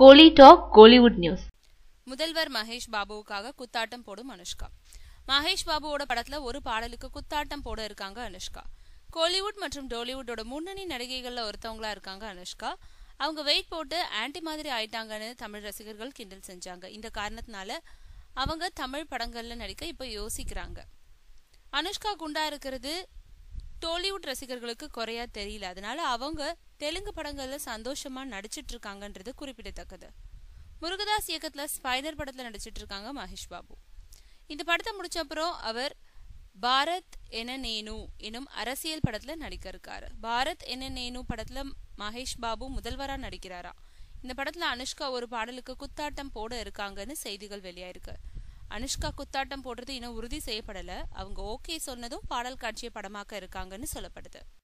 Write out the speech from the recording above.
கோலி talk Kollywood news முதல்வர் மகேஷ் பாபுவுக்காக குத்தாட்டம் போடும் அனுஷ்கா மகேஷ் பாபுவோட படத்துல ஒரு பாடலுக்கு குத்தாட்டம் போட இருக்காங்க அனுஷ்கா கோலிவுட் மற்றும் டோலிவுட்டோட முன்னணி நடிகைகள்ல ஒருத்தவங்களா இருக்காங்க அனுஷ்கா அவங்க வெயிட் போட்டு ஆன்டி மாதிரி ஆயிட்டாங்கன்னு தமிழ் ரசிகர்கள் கிண்டல் செஞ்சாங்க இந்த காரணத்தினால அவங்க தமிழ் படங்கள்ல நடிக்க இப்ப யோசிக்கிறாங்க அனுஷ்கா குண்டா இருக்கிறது டோலிவுட் ரசிகர்களுக்கு குறையா தெரியல அதனால அவங்க தெலுங்கு படங்கள்ல சந்தோஷமா நடிச்சிட்டு இருக்காங்கன்றது குறிப்பிடத்தக்கது முருகதாஸ் இயக்கத்துல ஸ்பைடர் படத்துல நடிச்சிட்டு இருக்காங்க மகேஷ் பாபு இந்த படத்தை முடிச்ச அப்புறம் அவர் பாரத் என நேனு எனும் அரசியல் படத்துல நடிக்க இருக்காரு பாரத் என நேனு படத்துல மகேஷ் பாபு முதல்வரா நடிக்கிறாரா இந்த படத்துல அனுஷ்கா ஒரு பாடலுக்கு குத்தாட்டம் போட இருக்காங்கன்னு செய்திகள் வெளியாயிருக்கு அனுஷ்கா குத்தாட்டம் போடுறது இன்னும் உறுதி செய்யப்படல அவங்க ஓகே சொன்னதும் பாடல் காட்சியை படமாக்க இருக்காங்கன்னு சொல்லப்படுது